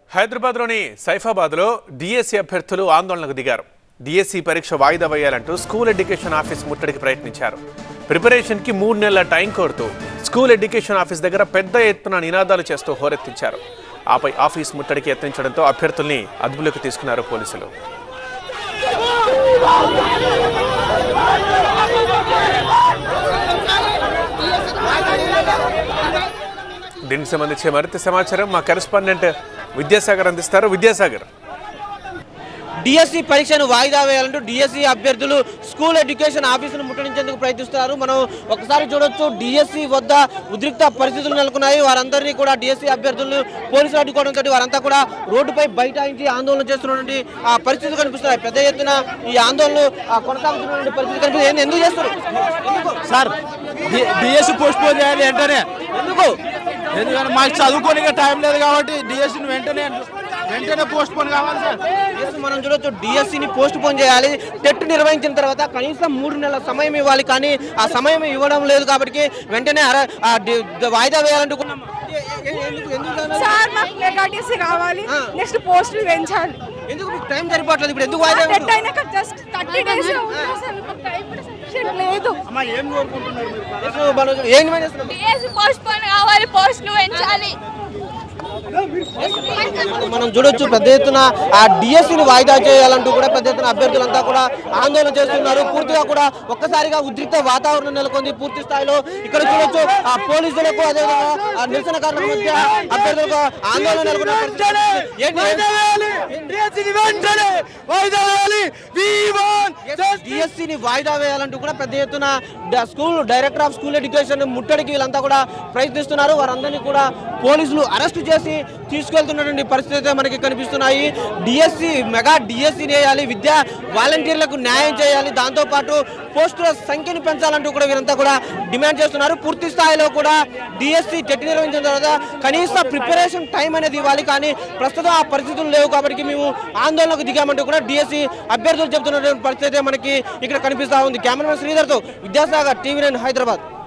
హైదరాబాద్లోని సైఫాబాద్లో డిఎస్సి అభ్యర్థులు ఆందోళనకు దిగారు డిఎస్సి పరీక్ష వాయిదా వేయాలంటూ స్కూల్ ఎడ్యుకేషన్ ఆఫీస్ ముట్టడికి ప్రయత్నించారు ప్రిపరేషన్కి మూడు నెలల టైం కోరుతూ స్కూల్ ఎడ్యుకేషన్ ఆఫీస్ దగ్గర పెద్ద ఎత్తున నినాదాలు చేస్తూ హోరెత్తించారు ఆపై ఆఫీస్ ముట్టడికి యత్నించడంతో అభ్యర్థుల్ని అదుపులోకి తీసుకున్నారు పోలీసులు దీనికి సంబంధించి మరింత సమాచారం మా కరెస్పాండెంట్ విద్యాసాగర్ అందిస్తారు విద్యాసాగర్ డిఎస్సి పరీక్షను వాయిదా వేయాలంటూ డిఎస్సి అభ్యర్థులు స్కూల్ ఎడ్యుకేషన్ ఆఫీసును ముట్టడించేందుకు ప్రయత్నిస్తున్నారు మనం ఒకసారి చూడొచ్చు డిఎస్సి వద్ద ఉద్రిక్త పరిస్థితులు నెలకొన్నాయి వారందరినీ కూడా డిఎస్సి అభ్యర్థులను పోలీసులు అడ్డుకోవడంతో వారంతా కూడా రోడ్డుపై బైఠాయించి ఆందోళన చేస్తున్నటువంటి ఆ పరిస్థితులు కనిపిస్తున్నాయి పెద్ద ఎత్తున ఈ ఆందోళనలు ఆ, కొనసాగుతున్నటువంటి పరిస్థితి కనిపిస్తుంది ఏంది- ఎందుకు చేస్తారు ఎందుకు సార్ డిఎస్సి పోస్ట్ పోన్ చేయాలి వెంటనే ఎందుకు ఎందుకంటే మాకు చదువుకోనికే టైం లేదు కాబట్టి డిఎస్సిని వెంటనే వెంటనే పోస్ట్ పోన్ కావాలి సార్ ఎస్, మనం చూడొచ్చు డిఎస్సిని పోస్ట్ పోన్ చేయాలి టెట్ నిర్వహించిన తర్వాత కనీసం మూడు నెలల సమయం ఇవ్వాలి కానీ ఆ సమయం ఇవ్వడం లేదు కాబట్టి వెంటనే అర- ఆ డి- ద- వాయిదా వేయాలంటున్నాం ఎ- ఎ- ఎందుకు ఎందుకు దాని- సార్ మాకు మెగాటీసీ కావాలి ఆ. నెక్స్ట్ పోస్టులు పెంచాలి ఎందుకు మీకు టైం సరిపోవట్లేదు ఇప్పుడు ఎందుకు వాయిదా డెడ్ అయినాక జస్ట్ థర్టీ డేస్ లేదు ఎస్, మనం ఏం డిమాండ్ చేస్తున్నాం డిఎస్సి పోస్ట్ పోన్ కావాలి పోస్టులు పెంచాలి మనం చూడొచ్చు పెద్ద ఎత్తున ఆ డిఎస్సిని వాయిదా చేయాలంటూ కూడా పెద్ద ఎత్తున అభ్యర్థులంతా కూడా ఆందోళన చేస్తున్నారు పూర్తిగా కూడా ఒక్కసారిగా ఉద్రిక్త వాతావరణం నెలకొంది పూర్తి స్థాయిలో ఇక్కడ చూడొచ్చు ఆ పోలీసులకు అదేవిధంగా ఆ నిరసనకారుల మధ్య అభ్యర్థులకు ఆందోళన నెలకొన్న పరిస్థితి. ఏంటి? డిఎస్సిని వాయిదా వేయాలంటూ కూడా పెద్ద ఎత్తున డ- school director of school education ముట్టడికి వీళ్ళంతా కూడా ప్రయత్నిస్తున్నారు వారందరినీ కూడా పోలీసులు అరెస్ట్ చేసి తీసుకెళ్తున్నటువంటి పరిస్థితి అయితే మనకి కనిపిస్తున్నాయి డిఎస్సి మెగా డిఎస్సి వేయాలి విద్యా వాలంటీర్లకు న్యాయం చేయాలి దాంతోపాటు పోస్టుల సంఖ్యను పెంచాలంటూ కూడా వీరంతా కూడా డిమాండ్ చేస్తున్నారు పూర్తి స్థాయిలో కూడా డిఎస్సి టెట్ నిర్వహించిన తర్వాత కనీస ప్రిపరేషన్ టైం అనేది ఇవ్వాలి కానీ ప్రస్తుతం ఆ పరిస్థితులు లేవు కాబట్టి మేము ఆందోళనకు దిగామంటూ కూడా డిఎస్సి అభ్యర్థులు చెబుతున్నటువంటి పరిస్థితి అయితే మనకి ఇక్కడ కనిపిస్తా ఉంది కెమెరామెన్ శ్రీధర్తో విద్యాసాగర్ టీవీ నైన్ హైదరాబాద్